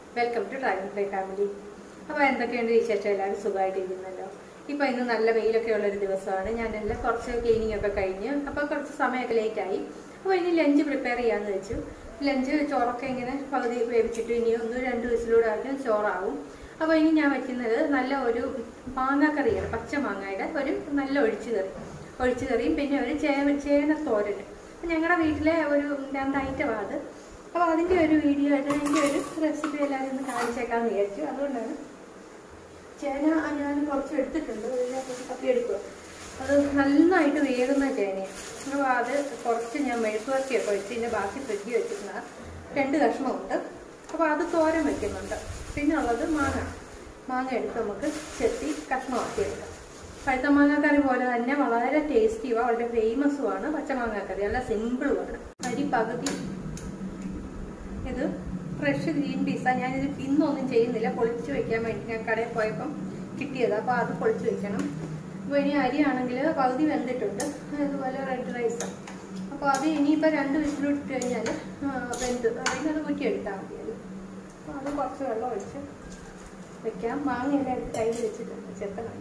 welcome to dragonfly family അപ്പോൾ എന്തൊക്കെയുണ്ട് വിശേഷം എല്ലാവരും സുഖമായിട്ടിരിക്കുന്നല്ലോ ഇപ്പോൾ ഇന്ന് നല്ല വെയിലൊക്കെ ഉള്ളൊരു ദിവസമാണ് ഞാനെല്ലാം കുറച്ച് ക്ലീനിങ് ഒക്കെ കഴിഞ്ഞ് അപ്പോൾ കുറച്ച് സമയമൊക്കെ ലേറ്റ് ആയി അപ്പോൾ ഇനി ലഞ്ച് പ്രിപ്പയർ ചെയ്യാമെന്ന് വെച്ചു ലഞ്ച് ചോറൊക്കെ ഇങ്ങനെ പകുതി വേവിച്ചിട്ട് ഇനി ഒന്ന് രണ്ട് വിസിലൂടെ ആദ്യം ചോറാവും അപ്പോൾ ഇനി ഞാൻ വയ്ക്കുന്നത് നല്ല ഒരു മാങ്ങാക്കറിയാണ് പച്ച മാങ്ങയുടെ ഒരു നല്ല ഒഴിച്ചു കറി ഒഴിച്ചു കറിയും പിന്നെ ഒരു ചേന ചേന തോരനും ഞങ്ങളുടെ വീട്ടിലെ ഒരു രണ്ട് ഐറ്റമാണ് അത് അപ്പോൾ അതിൻ്റെ ഒരു വീഡിയോ ആയിട്ട് അതിൻ്റെ ഒരു റെസിപ്പി എല്ലാവരും ഒന്ന് കാണിച്ചേക്കാമെന്ന് വിചാരിച്ചു അതുകൊണ്ടാണ് ചേന ഞാൻ കുറച്ച് എടുത്തിട്ടുണ്ട് അതിനകത്ത് തപ്പിയെടുക്കുക അത് നന്നായിട്ട് വേകുന്ന ചേനയാണ് അപ്പോൾ അത് കുറച്ച് ഞാൻ മെഴുക്കുവരട്ടിയൊക്കെ വെച്ച് ഇതിൻ്റെ ബാക്കി ഫ്രിഡ്ജിൽ വെച്ചിരുന്ന രണ്ട് കഷ്ണമുണ്ട് അപ്പോൾ അത് തോരൻ വെക്കുന്നുണ്ട് പിന്നെ ഉള്ളത് മാങ്ങ മാങ്ങ എടുത്ത് നമുക്ക് ചെത്തി കഷ്ണമാക്കി എടുക്കാം പഴുത്ത മാങ്ങാക്കറി പോലെ തന്നെ വളരെ ടേസ്റ്റിയും വളരെ ഫേമസുമാണ് പച്ചമാങ്ങാക്കറി നല്ല സിമ്പിളുമാണ് അരി പകുതി ഇത് ഫ്രഷ് ഗ്രീൻ പീസാ ഞാനിത് ഇന്നൊന്നും ചെയ്യുന്നില്ല പൊളിച്ച് വെക്കാൻ വേണ്ടി ഞാൻ കടയിൽ പോയപ്പം കിട്ടിയത് അപ്പോൾ അത് പൊളിച്ച് വെക്കണം അപ്പോൾ ഇനി അരിയാണെങ്കിൽ പകുതി വെന്തിട്ടുണ്ട് അതുപോലെ റെഡ് റൈസ് അപ്പോൾ അത് ഇനിയിപ്പോൾ രണ്ട് വിസിലിട്ട് കഴിഞ്ഞാൽ വെന്ത് അതിന് അത് ഊറ്റിയെടുത്താൽ മതിയല്ലോ അപ്പോൾ അത് കുറച്ച് വെള്ളം ഒഴിച്ച് വെക്കാം മാങ്ങയെല്ലാം എടുത്ത് കയ്യിൽ വെച്ചിട്ടുണ്ട് ചെത്തണം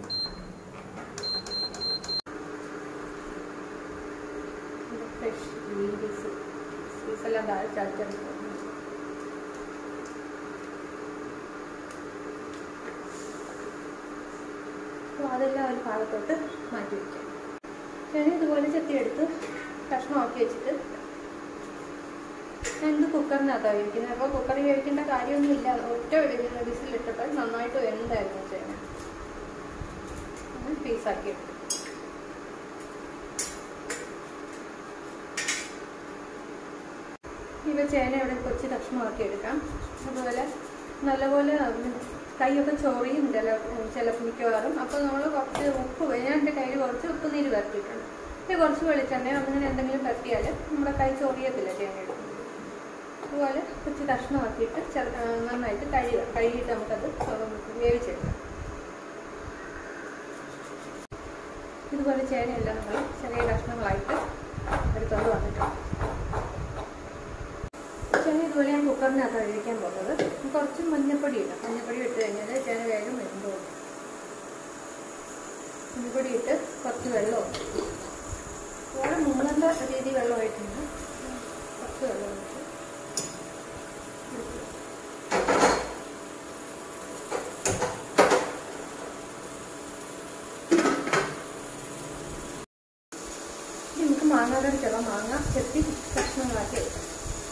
ഫ്രഷ് ഗ്രീൻ പീസ് പീസെല്ലാം താഴെ ചതച്ചെടുക്കും അപ്പോൾ അതെല്ലാം ഒരു ഭാഗത്തോട്ട് മാറ്റി വയ്ക്കാം ഞാൻ ഇതുപോലെ ചെത്തിയെടുത്ത് കഷ്ണമാക്കി വെച്ചിട്ട് ഞാൻ ഇത് കുക്കറിനകത്താണ് വേവിക്കുന്നത് അപ്പോൾ കുക്കറിൽ വേവിക്കേണ്ട കാര്യമൊന്നുമില്ല ഒറ്റ വിസിലിട്ടപ്പോൾ നന്നായിട്ട് വെന്തായിരുന്നു ചേന പീസാക്കി എടുത്തു ഇവ ചേന ഇവിടെ കൊച്ചു കഷ്ണമാക്കി എടുക്കാം അതുപോലെ നല്ലപോലെ കൈയൊക്കെ ചൊറിയും ചില ചില മിക്കവാറും അപ്പോൾ നമ്മൾ കുറച്ച് ഉപ്പ് ഞാൻ എൻ്റെ കയ്യിൽ കുറച്ച് ഉപ്പ് നീര് പരത്തിയിട്ടുണ്ട് പിന്നെ കുറച്ച് വെളിച്ചെണ്ണയോ അങ്ങനെ എന്തെങ്കിലും പരത്തിയാൽ നമ്മുടെ കൈ ചൊറിയത്തില്ല ചേന എടുക്കുന്നത് അതുപോലെ കൊച്ചു കഷ്ണമാക്കിയിട്ട് ചെറു നന്നായിട്ട് കഴുകുക കഴുകിയിട്ട് നമുക്കത് വേവിച്ചെടുക്കാം ഇതുപോലെ ചേനയെല്ലാം നമ്മൾ ചെറിയ കഷ്ണങ്ങളായിട്ട് എടുത്തുകൊണ്ട് വന്നിട്ടുണ്ട് ചേന ഇതുപോലെ ഞാൻ കുക്കറിനകത്ത് കഴിക്കാൻ പോകുന്നത് കുറച്ച് മഞ്ഞപ്പൊടി ഇടാം മഞ്ഞപ്പൊടി ഇട്ട് കഴിഞ്ഞാൽ ചേന വേഗം വെന്തോ മഞ്ഞപ്പൊടി ഇട്ട് കുറച്ച് വെള്ളം വേറെ മുങ്ങണ്ട രീതി വെള്ളം ഒഴിക്കുന്നു കുറച്ച് വെള്ളം ഒഴിച്ച് നമുക്ക് മാങ്ങയുടെ ചില മാങ്ങ ചെത്തി കഷ്ണങ്ങളാക്കി എടുക്കാം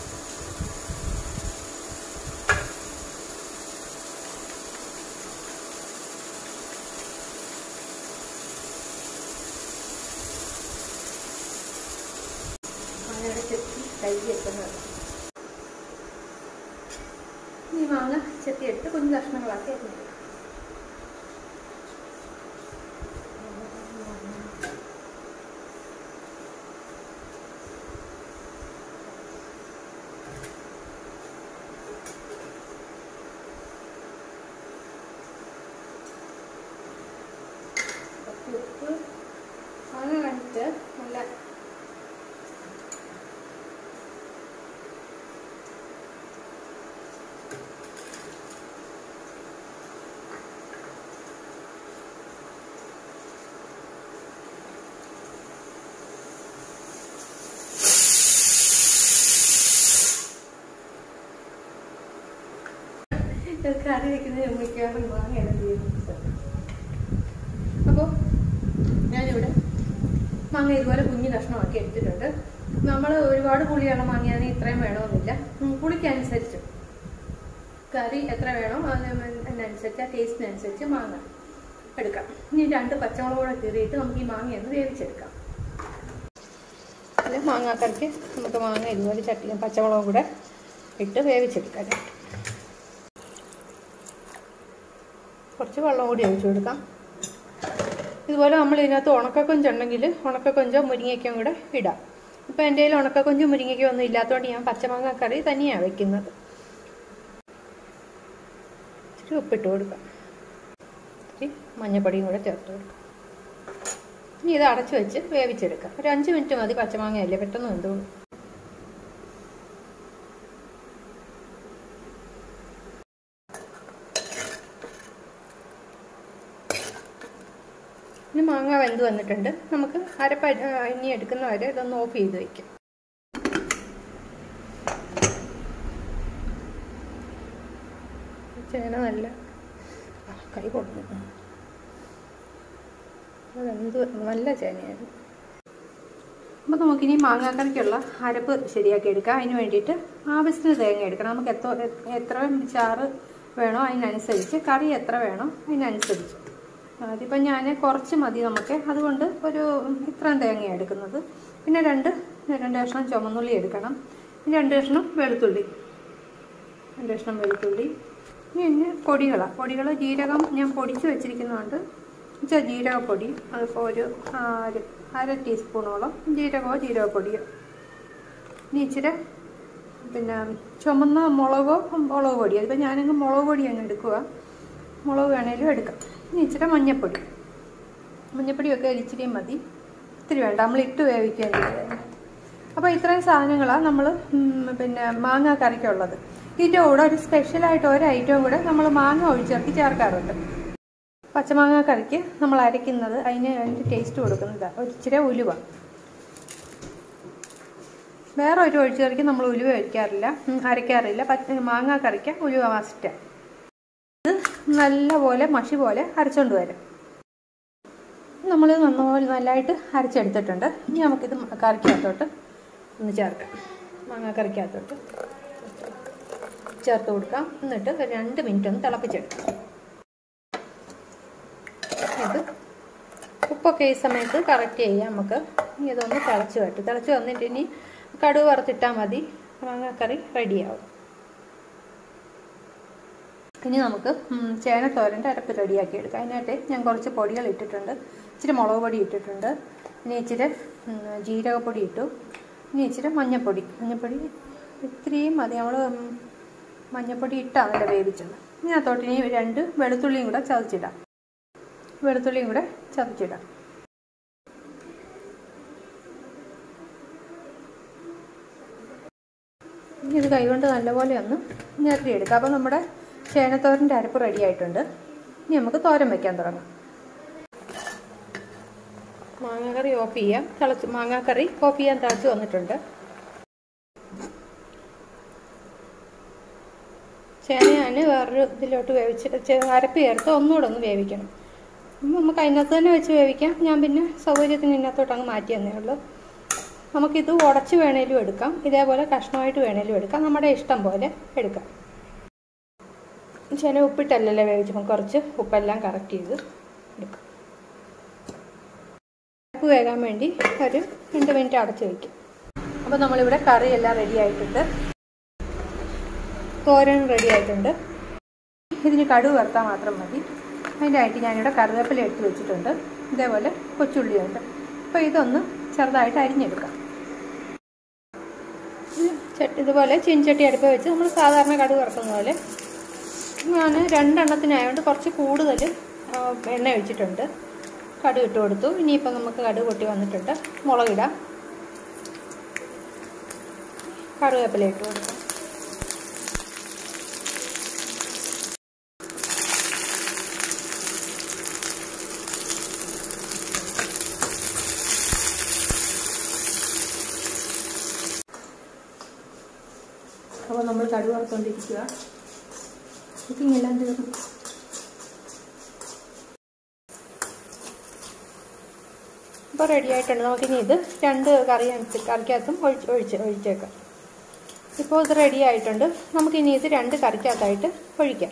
മാങ്ങയുടെ ചെത്തി കഴുകി എത്തുന്നത് ഈ മാങ്ങ ചെത്തിയെടുത്ത് കുഞ്ഞു കഷ്ണങ്ങളാക്കി എത്തുന്നത് ഉപ്പ് മാങ്ങ കണ്ടിട്ട് നല്ല കറി വെക്കുന്നതിന് മിക്കവാറും മാങ്ങയാണ് ചെയ്യുന്നത് അപ്പോൾ ഞാനിവിടെ മാങ്ങ ഇതുപോലെ കുഞ്ഞു കഷ്ണമാക്കി എടുത്തിട്ടുണ്ട് നമ്മൾ ഒരുപാട് പുളിയുള്ള മാങ്ങയാണെങ്കിൽ ഇത്രയും വേണമെന്നില്ല പുളിക്കനുസരിച്ച് കറി എത്ര വേണോ അതിനനുസരിച്ച് ആ ടേസ്റ്റിനനുസരിച്ച് മാങ്ങ എടുക്കാം ഇനി രണ്ട് പച്ചമുളക് കൂടെ കീറിയിട്ട് നമുക്ക് ഈ മാങ്ങയൊന്ന് വേവിച്ചെടുക്കാം അല്ലെ മാങ്ങാക്കറിക്ക് നമുക്ക് മാങ്ങ ഇതുപോലെ ചട്ടി പച്ചമുളകും കൂടെ ഇട്ട് വേവിച്ചെടുക്കാം കുറച്ച് വെള്ളം കൂടി ഒഴിച്ചു കൊടുക്കാം ഇതുപോലെ നമ്മൾ ഇതിനകത്ത് ഉണക്കക്കൊഞ്ചുണ്ടെങ്കിൽ ഉണക്കക്കൊഞ്ചോ മുരിങ്ങയ്ക്കും കൂടെ ഇടാം ഇപ്പോൾ എൻ്റെ കയ്യിൽ ഉണക്കക്കൊഞ്ച് മുരിങ്ങയ്ക്കോ ഒന്നും ഇല്ലാത്തതുകൊണ്ട് ഞാൻ പച്ചമാങ്ങ കറി തന്നെയാണ് വെക്കുന്നത് ഇച്ചിരി ഉപ്പിട്ട് കൊടുക്കാം ഇച്ചിരി മഞ്ഞപ്പൊടിയും കൂടെ ചേർത്ത് കൊടുക്കാം ഇനി ഇത് അടച്ചു വെച്ച് വേവിച്ചെടുക്കാം ഒരു അഞ്ച് മിനിറ്റ് മതി പച്ചമാങ്ങയല്ലേ പെട്ടെന്ന് വെന്തോളൂ ഇനി മാങ്ങ വെന്ത് വന്നിട്ടുണ്ട് നമുക്ക് അരപ്പ ആ, ഇനി എടുക്കുന്ന വരെ ഇതൊന്ന് ഓഫ് ചെയ്ത് വയ്ക്കാം ചേന നല്ല ആ, കൈ കൊടുക്കുന്നു അതെന്ത് നല്ല ചേനയായിരുന്നു അപ്പോൾ നമുക്കിനി മാങ്ങാക്കറിക്കുള്ള അരപ്പ് ശരിയാക്കി എടുക്കാം അതിന് വേണ്ടിയിട്ട് ആവശ്യത്തിന് തേങ്ങ എടുക്കണം നമുക്ക് എത്ര എത്ര ചാറ് വേണോ അതിനനുസരിച്ച് കറി എത്ര വേണോ അതിനനുസരിച്ച് അതിപ്പോൾ ഞാൻ കുറച്ച് മതി നമുക്ക് അതുകൊണ്ട് ഒരു ഇത്രയും തേങ്ങ എടുക്കുന്നത് പിന്നെ രണ്ട് രണ്ട് കഷ്ണം ചുമന്നുള്ളി എടുക്കണം പിന്നെ രണ്ട് കഷ്ണം വെളുത്തുള്ളി രണ്ട് കഷ്ണം വെളുത്തുള്ളി പിന്നെ പൊടികളാണ് പൊടികൾ ജീരകം ഞാൻ പൊടിച്ച് വെച്ചിരിക്കുന്നതുകൊണ്ട് വെച്ചാൽ ജീരകപ്പൊടി അതിപ്പോൾ ഒരു അര അര ടീസ്പൂണോളം ജീരകമോ ജീരകപ്പൊടിയോ ഇനി ഇച്ചിരി പിന്നെ ചുമന്ന മുളകോ മുളക് പൊടി അതിപ്പോൾ ഞാനങ്ങ് മുളക് പൊടി അങ്ങ് എടുക്കുക മുളക് വേണേലും എടുക്കാം ഇനി ഇച്ചിരി മഞ്ഞൾപ്പൊടി മഞ്ഞൾപ്പൊടിയൊക്കെ ഒരു ഇച്ചിരി മതി ഇത്തിരി വേണ്ട നമ്മൾ ഇട്ട് വേവിക്കേണ്ടത് അപ്പോൾ ഇത്രയും സാധനങ്ങളാണ് നമ്മൾ പിന്നെ മാങ്ങ കറിക്കുള്ളത് ഇതിൻ്റെ കൂടെ ഒരു സ്പെഷ്യലായിട്ട് ഒരു ഐറ്റവും കൂടെ നമ്മൾ മാങ്ങ ഒഴിച്ചിറക്കി ചേർക്കാറുണ്ട് പച്ചമാങ്ങ കറിക്ക് നമ്മൾ അരയ്ക്കുന്നത് അതിന് അതിൻ്റെ ടേസ്റ്റ് കൊടുക്കുന്നത് ഒരു ഇച്ചിരി ഉലുവ വേറെ ഒരു ഒഴിച്ചുകറിക്ക് നമ്മൾ ഉലുവ ഒഴിക്കാറില്ല ഉം, അരയ്ക്കാറില്ല പച്ച മാങ്ങ കറിക്ക് ഉലുവ മസ്റ്റാണ് ഇത് നല്ലപോലെ മഷി പോലെ അരച്ചുകൊണ്ട് വരാം നമ്മൾ നന്നപോലെ നല്ലതായിട്ട് അരച്ചെടുത്തിട്ടുണ്ട് ഇനി നമുക്കിത് കറിക്കകത്തോട്ട് ഒന്ന് ചേർക്കാം മാങ്ങ കറിക്കകത്തോട്ട് ചേർത്ത് കൊടുക്കാം എന്നിട്ട് ഒരു രണ്ട് മിനിറ്റ് ഒന്ന് തിളപ്പിച്ചെടുക്കാം ഇത് ഉപ്പൊക്കെ ഈ സമയത്ത് കറക്റ്റ് ചെയ്യാം നമുക്ക് ഇനി ഇതൊന്ന് തിളച്ച് വരട്ടെ തിളച്ച് വന്നിട്ട് ഇനി കടുക് വറുത്തിട്ടാൽ മതി മാങ്ങാക്കറി റെഡിയാവും ഇനി നമുക്ക് ഉം, ചേനത്തോരൻ്റെ അരപ്പ് റെഡിയാക്കി എടുക്കാം അതിനായിട്ട് ഞാൻ കുറച്ച് പൊടികൾ ഇട്ടിട്ടുണ്ട് ഇച്ചിരി മുളക് പൊടി ഇട്ടിട്ടുണ്ട് ഇനി ഇച്ചിരി ഉം, ജീരകപ്പൊടി ഇട്ടു ഇനി ഇച്ചിരി മഞ്ഞൾപ്പൊടി മഞ്ഞൾപ്പൊടി ഇത്രയും മതി നമ്മൾ മഞ്ഞൾപ്പൊടി ഇട്ടാണല്ലോ വേവിച്ചത് ഇനി അതിനകത്തോട്ട് ഇനി രണ്ട് വെളുത്തുള്ളിയും കൂടെ ചതച്ചിടാം വെളുത്തുള്ളിയും കൂടെ ചതച്ചിടാം ഇനി ഇത് കൈകൊണ്ട് നല്ലപോലെ ഒന്ന് ഞെരടിയെടുക്കാം അപ്പോൾ നമ്മുടെ ചേനത്തോരൻ്റെ അരപ്പ് റെഡി ആയിട്ടുണ്ട് ഇനി നമുക്ക് തോരൻ വെക്കാൻ തുടങ്ങാം മാങ്ങാക്കറി ഓഫ് ചെയ്യാം തിളച്ച് മാങ്ങാക്കറി ഓഫ് ചെയ്യാൻ തിളച്ച് വന്നിട്ടുണ്ട് ചേന ഞാൻ വേറൊരു ഇതിലോട്ട് വേവിച്ച് ചെ- അരപ്പ് ചേർത്ത് ഒന്നുകൂടെ ഒന്ന് വേവിക്കണം അപ്പം നമുക്ക് അതിനകത്ത് തന്നെ വെച്ച് വേവിക്കാം ഞാൻ പിന്നെ സൗകര്യത്തിന് ഇതിനകത്തോട്ട് അങ്ങ് മാറ്റി തന്നേ ഉള്ളൂ നമുക്കിത് ഉടച്ച് വേണേലും എടുക്കാം ഇതേപോലെ കഷ്ണമായിട്ട് വേണേലും എടുക്കാം നമ്മുടെ ഇഷ്ടം പോലെ എടുക്കാം ചില ഉപ്പിട്ടല്ലല്ലേ വേവിച്ചപ്പോൾ കുറച്ച് ഉപ്പെല്ലാം കറക്റ്റ് ചെയ്ത് എടുക്കാം ഉപ്പ് വേകാൻ വേണ്ടി ഒരു രണ്ട് മിനിറ്റ് അടച്ച് വയ്ക്കും അപ്പോൾ നമ്മളിവിടെ കറിയെല്ലാം റെഡി ആയിട്ടുണ്ട് തോരൻ റെഡി ആയിട്ടുണ്ട് ഇതിന് കടുക് വറുത്താൽ മാത്രം മതി അതിനായിട്ട് ഞാനിവിടെ കറിവേപ്പില എടുത്ത് വെച്ചിട്ടുണ്ട് ഇതേപോലെ കൊച്ചുള്ളിയുണ്ട് അപ്പോൾ ഇതൊന്ന് ചെറുതായിട്ട് അരിഞ്ഞെടുക്കാം ഇത് ചട്ടി ഇതുപോലെ ചീൻചട്ടി അടുപ്പ് വെച്ച് നമ്മൾ സാധാരണ കടുക് വറുക്കുന്ന പോലെ ഞാൻ രണ്ടെണ്ണത്തിനായതുകൊണ്ട് കുറച്ച് കൂടുതൽ ആ, എണ്ണ ഒഴിച്ചിട്ടുണ്ട് കടുക് ഇട്ട് കൊടുത്തു ഇനിയിപ്പോൾ നമുക്ക് കടുക് പൊട്ടി വന്നിട്ടുണ്ട് മുളകിടാം കറിവേപ്പില ഇട്ട് കൊടുക്കാം അപ്പോൾ നമ്മൾ കടുക് വറുത്തോണ്ടിരിക്കുക കുക്കിംഗ് എല്ലാം തീർന്നു ഇപ്പോൾ റെഡി ആയിട്ടുണ്ട് നമുക്കിനി ഇത് രണ്ട് കറി അനുസരിച്ച് കറിക്കകത്തും ഒഴിച്ച് ഒഴിച്ച് ഒഴിച്ചേക്കാം ഇപ്പോൾ ഇത് റെഡി ആയിട്ടുണ്ട് നമുക്കിനി ഇത് രണ്ട് കറിക്കകത്തായിട്ട് ഒഴിക്കാം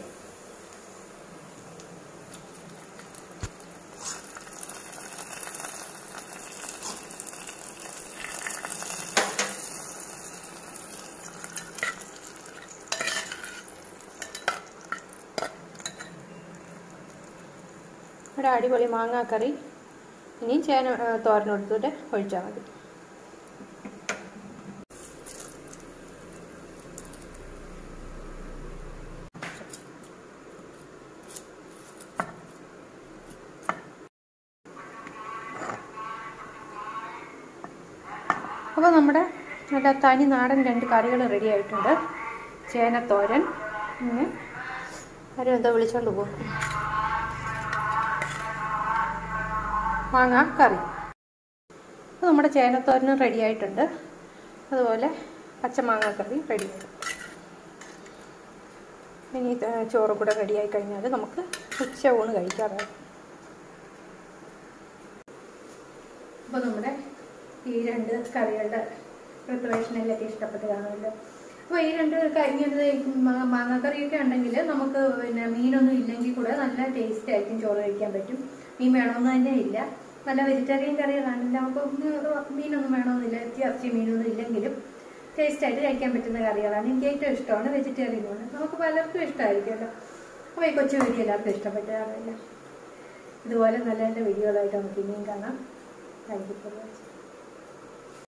ഒരു അടിപൊളി മാങ്ങാക്കറി ഇനി ചേന ആ, തോരൻ എടുത്തിട്ട് ഒഴിച്ചാൽ മതി അപ്പോൾ നമ്മുടെ നല്ല തനി നാടൻ രണ്ട് കറികൾ റെഡി ആയിട്ടുണ്ട് ചേനത്തോരൻ പിന്നെ ആരും എന്തോ വിളിച്ചോണ്ട് പോകും മാങ്ങ കറി അപ്പോൾ നമ്മുടെ ചേനത്തോരനും റെഡി ആയിട്ടുണ്ട് അതുപോലെ പച്ചമാങ്ങ കറി റെഡി ആയിട്ടുണ്ട് ഇനി ഇത് ചോറ് കൂടെ റെഡിയായി കഴിഞ്ഞാൽ നമുക്ക് ഉച്ച ഊണ് കഴിക്കാറായി അപ്പോൾ നമ്മുടെ ഈ രണ്ട് കറികളുടെ പ്രിപ്പറേഷൻ എല്ലാം ഇഷ്ടപ്പെട്ട് കാണുമല്ലോ അപ്പോൾ ഈ രണ്ട് കരിഞ്ഞത് മാങ്ങാക്കറിയൊക്കെ ഉണ്ടെങ്കിൽ നമുക്ക് പിന്നെ മീനൊന്നും ഇല്ലെങ്കിൽ കൂടെ നല്ല ടേസ്റ്റ് ആയിരിക്കും ചോറ് കഴിക്കാൻ പറ്റും മീൻ വേണമെന്ന് തന്നെ ഇല്ല നല്ല വെജിറ്റേറിയൻ കറികളാണെങ്കിൽ നമുക്ക് മീനൊന്നും വേണമെന്നില്ല ഇറച്ചി മീനൊന്നും ഇല്ലെങ്കിലും ടേസ്റ്റ് ആയിട്ട് കഴിക്കാൻ പറ്റുന്ന കറികളാണ് എനിക്ക് ഏറ്റവും ഇഷ്ടമാണ് വെജിറ്റേറിയനാണ് നമുക്ക് പലർക്കും ഇഷ്ടമായിരിക്കുമല്ലോ അപ്പോൾ ഈ കൊച്ചു വീഡിയോ എല്ലാവർക്കും ഇഷ്ടപ്പെട്ട കാണുമല്ലോ ഇതുപോലെ നല്ല നല്ല വീഡിയോകളായിട്ട് നമുക്ക് ഇനിയും കാണാം താങ്ക് യു ഫോർ വാച്ചിങ്